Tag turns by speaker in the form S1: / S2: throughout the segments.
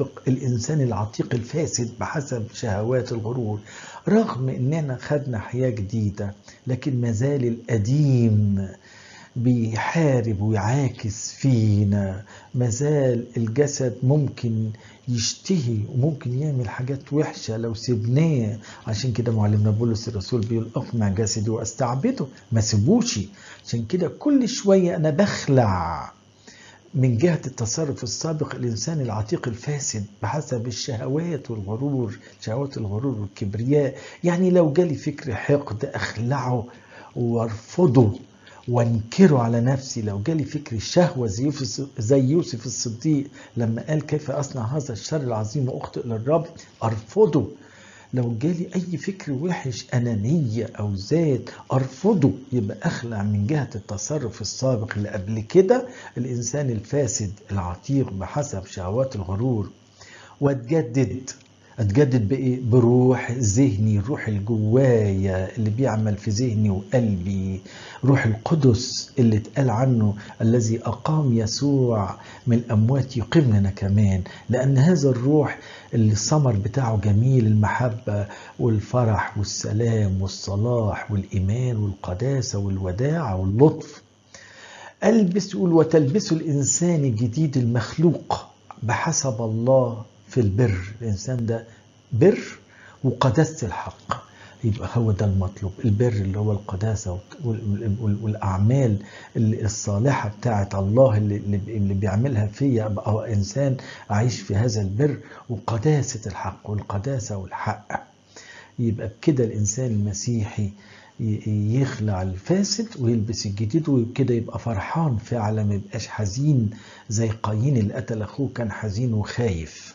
S1: السابق الإنسان العتيق الفاسد بحسب شهوات الغرور رغم إننا خدنا حياة جديدة لكن مازال القديم بيحارب ويعاكس فينا مازال الجسد ممكن يشتهي وممكن يعمل حاجات وحشة لو سيبناه عشان كده معلمنا بولس الرسول بيقول اقمع جسدي واستعبده ما سيبوش عشان كده كل شوية أنا بخلع من جهة التصرف السابق الإنسان العتيق الفاسد بحسب الشهوات والغرور شهوات الغرور والكبرياء يعني لو جالي فكر حقد أخلعه وارفضه وانكره على نفسي لو جالي فكر الشهوة زي يوسف, زي يوسف الصديق لما قال كيف أصنع هذا الشر العظيم وأخطئ للرب أرفضه لو جالي أي فكر وحش أنانية أو ذات أرفضه يبقى أخلع من جهة التصرف السابق اللي قبل كده الإنسان الفاسد العتيق بحسب شهوات الغرور واتجدد اتجدد بايه بروح ذهني الروح الجوايا اللي بيعمل في ذهني وقلبي روح القدس اللي اتقال عنه الذي اقام يسوع من الاموات يقيمنا كمان لان هذا الروح اللي الثمر بتاعه جميل المحبه والفرح والسلام والصلاح والايمان والقداسه والوداعه واللطف البس يقول وتلبسوا الانسان الجديد المخلوق بحسب الله في البر الإنسان ده بر وقداسة الحق يبقى هو ده المطلوب البر اللي هو القداسة والأعمال الصالحة بتاعة الله اللي, اللي بيعملها فيا أبقى إنسان أعيش في هذا البر وقداسة الحق والقداسة والحق يبقى بكده الإنسان المسيحي يخلع الفاسد ويلبس الجديد وكده يبقى فرحان فعلا ما يبقاش حزين زي قايين اللي قتل أخوه كان حزين وخايف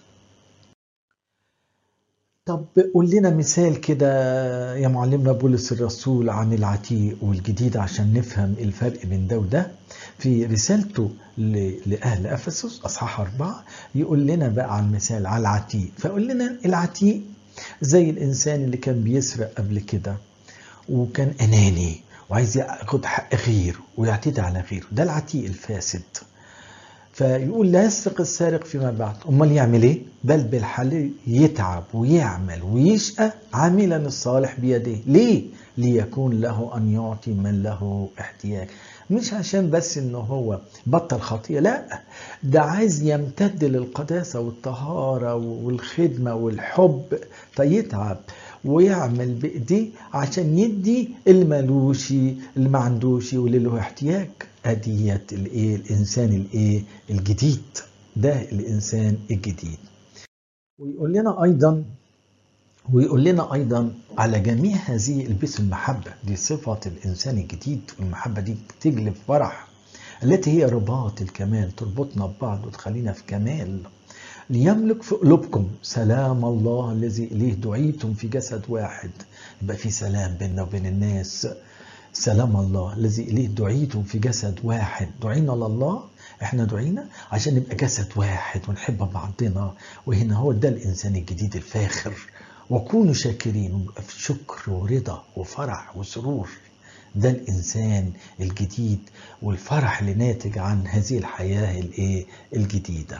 S1: طب قول لنا مثال كده يا معلمنا بولس الرسول عن العتيق والجديد عشان نفهم الفرق بين ده وده في رسالته لأهل أفسس أصحاح أربعة يقول لنا بقى عن مثال على العتيق فقول لنا العتيق زي الإنسان اللي كان بيسرق قبل كده وكان أناني وعايز ياخد حق غيره ويعتدي على غيره ده العتيق الفاسد فيقول لا يسرق السارق فيما بعد امال يعمل ايه بل بالحل يتعب ويعمل ويشقى عاملا الصالح بيديه ليه ليكون له ان يعطي من له احتياج مش عشان بس ان هو بطل خطيئه لا ده عايز يمتد للقداسه والطهاره والخدمه والحب فيتعب ويعمل بايديه عشان يدي اللي مالوش اللي ما عندوش واللي له احتياج اديت الايه الانسان الايه الجديد ده الانسان الجديد ويقول لنا ايضا ويقول لنا ايضا على جميع هذه البسوا المحبه دي صفه الانسان الجديد والمحبه دي بتجلب فرح التي هي رباط الكمال تربطنا ببعض وتخلينا في كمال ليملك في قلوبكم سلام الله الذي اليه دعيتم في جسد واحد يبقى في سلام بيننا وبين الناس سلام الله الذي اليه دعيتم في جسد واحد دعينا لله احنا دعينا عشان نبقى جسد واحد ونحب بعضنا وهنا هو ده الانسان الجديد الفاخر وكونوا شاكرين ونبقى في شكر ورضا وفرح وسرور ده الانسان الجديد والفرح اللي ناتج عن هذه الحياه الايه الجديده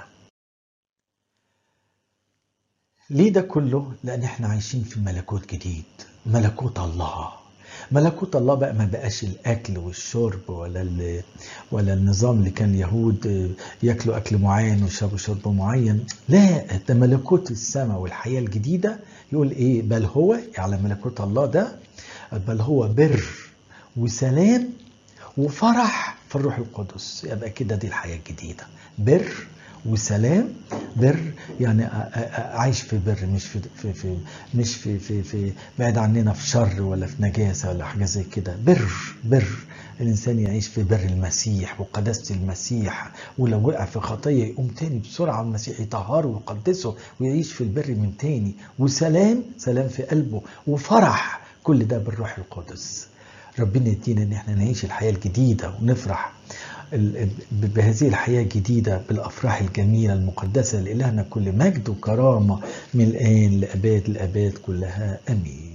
S1: ليه ده كله لان احنا عايشين في ملكوت جديد ملكوت الله ملكوت الله بقى ما بقاش الاكل والشرب ولا ولا النظام اللي كان اليهود ياكلوا اكل معين ويشربوا شرب معين لا ده ملكوت السماء والحياه الجديده يقول ايه بل هو على ملكوت الله ده بل هو بر وسلام وفرح في الروح القدس يبقى كده دي الحياه الجديده بر وسلام بر يعني عايش في بر مش في, في, في مش في, في, في بعد عننا في شر ولا في نجاسه ولا حاجه زي كده بر بر الانسان يعيش في بر المسيح وقداسه المسيح ولو وقع في خطيه يقوم تاني بسرعه المسيح يطهره ويقدسه ويعيش في البر من تاني وسلام سلام في قلبه وفرح كل ده بالروح القدس ربنا يدينا ان احنا نعيش الحياه الجديده ونفرح بهذه الحياة الجديدة بالأفراح الجميلة المقدسة لإلهنا كل مجد وكرامة من الآن لأباد الأباد كلها أمين